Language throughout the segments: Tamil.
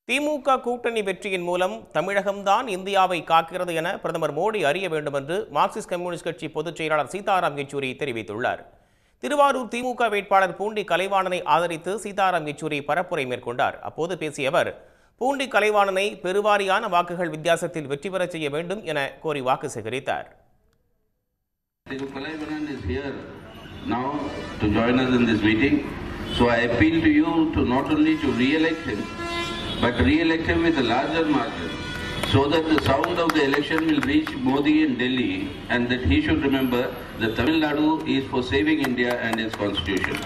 திமுக கூட்டணி வெற்றியின் மூலம் தமிழகம்தான் இந்தியாவை காக்கிறது என பிரதமர் மோடி அறிய வேண்டும் என்று மார்க்சிஸ்ட் கம்யூனிஸ்ட் கட்சி பொதுச் செயலாளர் சீதாராம் யெச்சூரி தெரிவித்துள்ளார் திருவாரூர் திமுக வேட்பாளர் பூண்டி கலைவாணனை ஆதரித்து சீதாராம் யெச்சூரி பரப்புரை மேற்கொண்டார் அப்போது பேசிய அவர் பூண்டி கலைவாணனை பெருவாரியான வாக்குகள் வித்தியாசத்தில் வெற்றி பெறச் செய்ய வேண்டும் என கோரி வாக்கு சேகரித்தார் Thiru Kalaivanan is here now to join us in this meeting. So I appeal to you to not only to re-elect him, but re-elect him with a larger margin, so that the sound of the election will reach Modi in Delhi, and that he should remember that Tamil Nadu is for saving India and its constitution.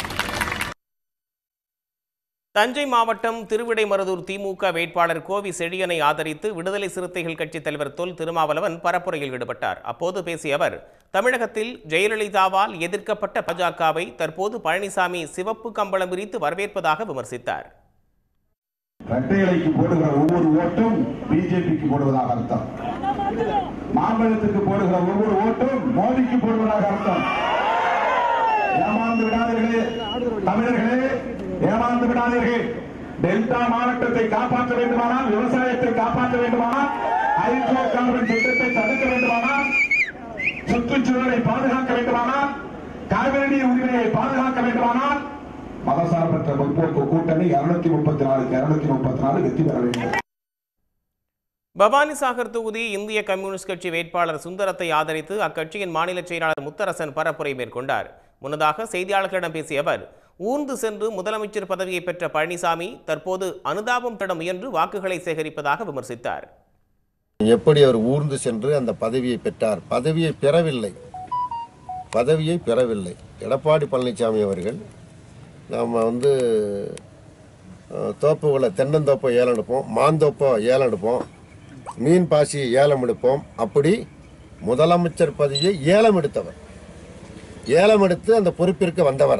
Thanjai மாவட்டம் திருவிடைமருதூர் திமுக வேட்பாளர் கோவி செழியனை ஆதரித்து விடுதலை சிறுத்தைகள் கட்சித் தலைவர் தொல் திருமாவளவன் பரப்புரையில் ஈடுபட்டார் அப்போது பேசிய அவர் தமிழகத்தில் ஜெயலலிதாவால் எதிர்க்கப்பட்ட பாஜகவை தற்போது பழனிசாமி சிவப்பு கம்பளம் விரித்து வரவேற்பதாக விமர்சித்தார் இரட்டை இலைக்கு போடுகிற ஒவ்வொரு ஓட்டும் பிஜேபிக்கு போடுவதாக அர்த்தம் மாம்பழத்துக்கு போடுகிற ஒவ்வொரு ஓட்டும் மோடிக்கு போடுவதாக அர்த்தம் ஏமாந்து விடாதீர்களே தமிழர்களே ஏமாந்து விடாதீர்கள் டெல்டா மாவட்டத்தை காப்பாற்ற வேண்டுமானால் விவசாயத்தை காப்பாற்ற வேண்டுமானால் ஹைட்ரோ கார்பன் திட்டத்தை தடுக்க வேண்டுமானால் சுற்றுச்சூழலை பாதுகாக்க வேண்டுமானால் காவிரி நீர் உரிமையை பாதுகாக்க வேண்டுமானால் மதசார்பற்ற முற்போக்கு கூட்டணி இருநூத்தி முப்பத்தி நாலுக்கு இருநூத்தி முப்பத்தி நாலு வெற்றி பெற வேண்டும் பவானிசாகர் தொகுதி இந்திய கம்யூனிஸ்ட் கட்சி வேட்பாளர் சுந்தரத்தை ஆதரித்து அக்கட்சியின் மாநில செயலாளர் முத்தரசன் பரப்புரை மேற்கொண்டார் முன்னதாக செய்தியாளர்களிடம் பேசிய அவர் ஊர்ந்து சென்று முதலமைச்சர் பதவியை பெற்ற பழனிசாமி தற்போது அனுதாபம் தட முயன்று வாக்குகளை சேகரிப்பதாக விமர்சித்தார் எப்படி அவர் ஊர்ந்து சென்று அந்த பதவியை பெற்றார் பதவியை பெறவில்லை பதவியை பெறவில்லை எடப்பாடி பழனிசாமி அவர்கள் நாம் வந்து அஹ், தோப்புகளை தென்னந்தோப்பை ஏலம் எடுப்போம் மாந்தோப்பை ஏலம் எடுப்போம் மீன் பாசியை ஏலம் எடுப்போம் அப்படி முதலமைச்சர் பதவியை ஏலம் எடுத்தவர் ஏலம் எடுத்து அந்த பொறுப்பிற்கு வந்தவர்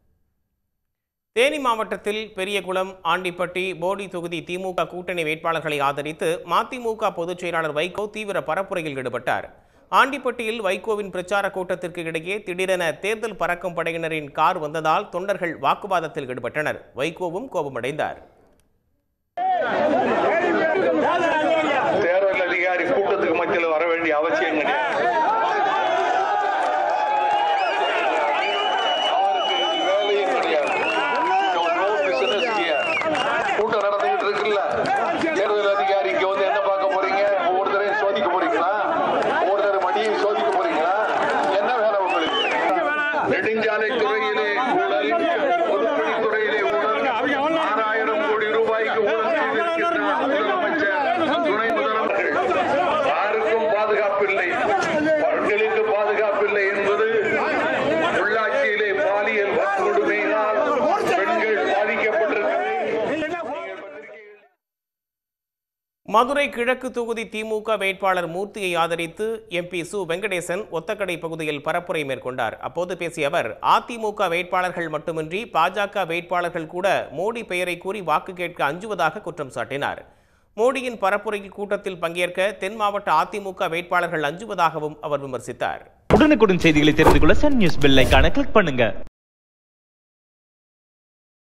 தேனி மாவட்டத்தில் பெரியகுளம் ஆண்டிப்பட்டி போடி தொகுதி திமுக கூட்டணி வேட்பாளர்களை ஆதரித்து மதிமுக பொதுச் செயலாளர் வைகோ தீவிர பரப்புரையில் ஈடுபட்டார் ஆண்டிப்பட்டியில் வைகோவின் பிரச்சார கூட்டத்திற்கு இடையே திடீரென தேர்தல் பறக்கும் படையினரின் கார் வந்ததால் தொண்டர்கள் வாக்குவாதத்தில் ஈடுபட்டனர் வைகோவும் கோபமடைந்தார் தேர்தல் அதிகாரி கூட்டத்துக்கு மத்தியில் வர வேண்டிய அவசியம் கிடையாது அவருக்கு இது வேலையும் கிடையாது No, no business here. கூட்டம் நடந்துகிட்டு இருக்குல்ல தேர்தல் அதிகாரி இங்க வந்து என்ன பார்க்க போறீங்க ஒவ்வொருத்தரையும் சோதிக்க போறீங்களா ஒவ்வொருத்தர் மடியை சோதிக்க போறீங்களா என்ன வேலை உங்களுக்கு நெடுஞ்சாலை துறையிலே ஊழல் பொதுப்பணித்துறையிலே ஊழல் ஆறாயிரம் கோடி ரூபாய்க்கு ஊழல் செய்திருக்கின்ற முதலமைச்சர் துணை முதலமைச்சர் யாருக்கும் பாதுகாப்பில்லை பெண்களுக்கு பாதுகாப்பில்லை என்பது உள்ளாட்சியிலே பாலியல் வன்கொடுமையினால் பெண்கள் பாதிக்கப்பட்டிருக்கிறது நீங்கள் பத்திரிகைகள் மதுரை கிழக்கு தொகுதி திமுக வேட்பாளர் மூர்த்தியை ஆதரித்து எம்பி சு வெங்கடேசன் ஒத்தக்கடை பகுதியில் பரப்புரை மேற்கொண்டார் அப்போது பேசிய அவர் அதிமுக வேட்பாளர்கள் மட்டுமின்றி பாஜக வேட்பாளர்கள் கூட மோடி பெயரை கூறி வாக்கு கேட்க அஞ்சுவதாக குற்றம் சாட்டினார் மோடியின் பரப்புரை கூட்டத்தில் பங்கேற்க தென் மாவட்ட அதிமுக வேட்பாளர்கள் அஞ்சுவதாகவும் அவர் விமர்சித்தார் உடனுக்குடன் செய்திகளை தெரிந்து கொள்ள சன் நியூஸ் பெல் ஐகானை கிளிக் பண்ணுங்க